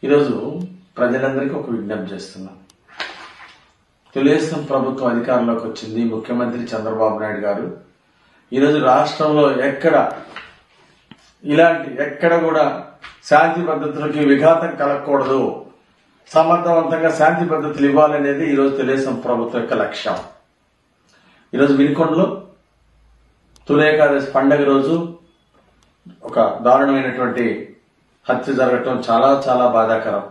ఈరోజు ప్రజలందరికీ ఒక విజ్ఞప్తి చేస్తున్నాం తెలుగుదేశం ప్రభుత్వం అధికారంలోకి వచ్చింది ముఖ్యమంత్రి చంద్రబాబు నాయుడు గారు ఈరోజు రాష్ట్రంలో ఎక్కడ ఇలాంటి ఎక్కడ కూడా శాంతి పద్ధతులకి విఘాతం కలగకూడదు సమర్థవంతంగా శాంతి పద్ధతులు ఇవ్వాలనేది ఈరోజు తెలుగుదేశం ప్రభుత్వం యొక్క లక్ష్యం ఈరోజు వినుకొండలో తొలి ఏకాదశి పండగ రోజు ఒక దారుణమైనటువంటి హత్య జరగటం చాలా చాలా బాధాకరం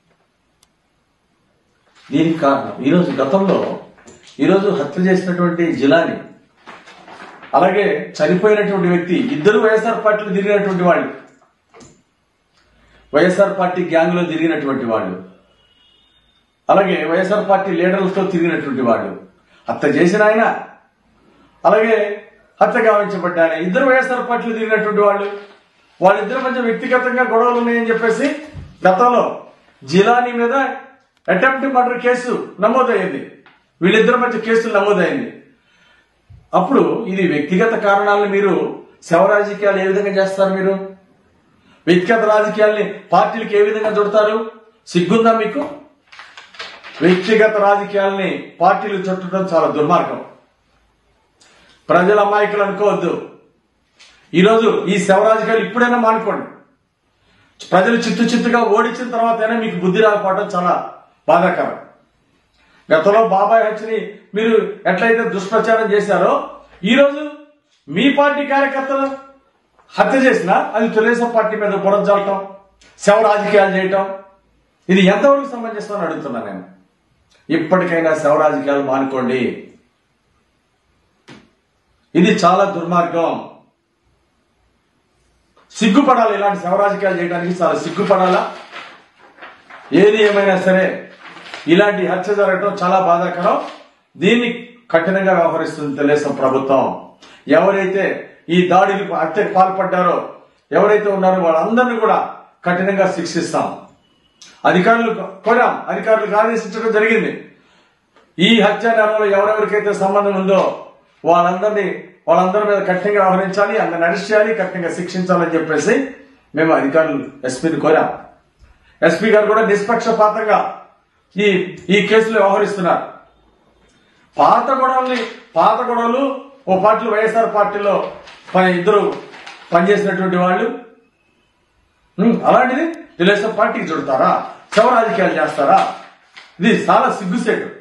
దీనికి కారణం ఈరోజు గతంలో ఈరోజు హత్య చేసినటువంటి జిలాని అలాగే చనిపోయినటువంటి వ్యక్తి ఇద్దరు వైఎస్ఆర్ పార్టీలో తిరిగినటువంటి వాళ్ళు వైఎస్ఆర్ పార్టీ గ్యాంగ్ లో తిరిగినటువంటి వాళ్ళు అలాగే వైఎస్ఆర్ పార్టీ లీడర్లతో తిరిగినటువంటి వాళ్ళు హత్య చేసిన ఆయన అలాగే హత్య గావించబడ్డ ఆయన ఇద్దరు వైఎస్ఆర్ పార్టీలో తిరిగినటువంటి వాళ్ళు వాళ్ళిద్దరి మధ్య వ్యక్తిగతంగా గొడవలు ఉన్నాయని చెప్పేసి గతంలో జిలానీ మీద అటెంప్ట్ మర్డర్ కేసు నమోదైంది వీళ్ళిద్దరి మధ్య కేసులు నమోదైంది అప్పుడు ఇది వ్యక్తిగత కారణాలను మీరు శవ రాజకీయాలు ఏ విధంగా చేస్తారు మీరు వ్యక్తిగత రాజకీయాల్ని పార్టీలకు ఏ విధంగా చుడతారు సిగ్గుందా మీకు వ్యక్తిగత రాజకీయాల్ని పార్టీలు చుట్టడం చాలా దుర్మార్గం ప్రజల అమాయకులు అనుకోవద్దు ఈరోజు ఈ శవ రాజకీయాలు ఇప్పుడైనా మానుకోండి ప్రజలు చిత్తు చిత్తుగా ఓడించిన తర్వాతైనా మీకు బుద్ధి రాకపోవడం చాలా బాధాకరం గతంలో బాబాయ్ హత్యని మీరు ఎట్లయితే దుష్ప్రచారం చేశారో ఈరోజు మీ పార్టీ కార్యకర్తలు హత్య చేసినా అది తెలుగుదేశం పార్టీ మీద బురద జల్లటం శవ రాజకీయాలు చేయటం ఇది ఎంతవరకు సమంజసం అని అడుగుతున్నా నేను ఇప్పటికైనా శవ రాజకీయాలు మానుకోండి ఇది చాలా దుర్మార్గం సిగ్గుపడాలి ఇలాంటి శవ రాజకీయాలు చేయడానికి చాలా సిగ్గుపడాలా ఏది ఏమైనా సరే ఇలాంటి హత్య జరగడం చాలా బాధాకరం దీన్ని కఠినంగా వ్యవహరిస్తుంది తెలుగుదేశం ప్రభుత్వం ఎవరైతే ఈ దాడికి హత్యకు పాల్పడ్డారో ఎవరైతే ఉన్నారో వాళ్ళందరినీ కూడా కఠినంగా శిక్షిస్తాం అధికారులు కోరాం అధికారులకు ఆదేశించడం జరిగింది ఈ హత్య నేరంలో ఎవరెవరికైతే సంబంధం ఉందో వాళ్ళందరినీ వాళ్ళందరి మీద కఠినంగా వ్యవహరించాలి అందరిని అరెస్ట్ చేయాలి కఠినంగా శిక్షించాలని చెప్పేసి మేము అధికారులు ఎస్పీని కోరాం ఎస్పీ గారు కూడా నిష్పక్షపాతంగా ఈ ఈ కేసులో వ్యవహరిస్తున్నారు పాత గొడవల్ని పాత గొడవలు ఓ పార్టీలో వైఎస్ఆర్ పార్టీలో ప- ఇద్దరు పనిచేసినటువంటి వాళ్ళు ఉమ్, అలాంటిది తెలుగుదేశం పార్టీకి చుడతారా శవ రాజకీయాలు చేస్తారా ఇది చాలా సిగ్గుసేటు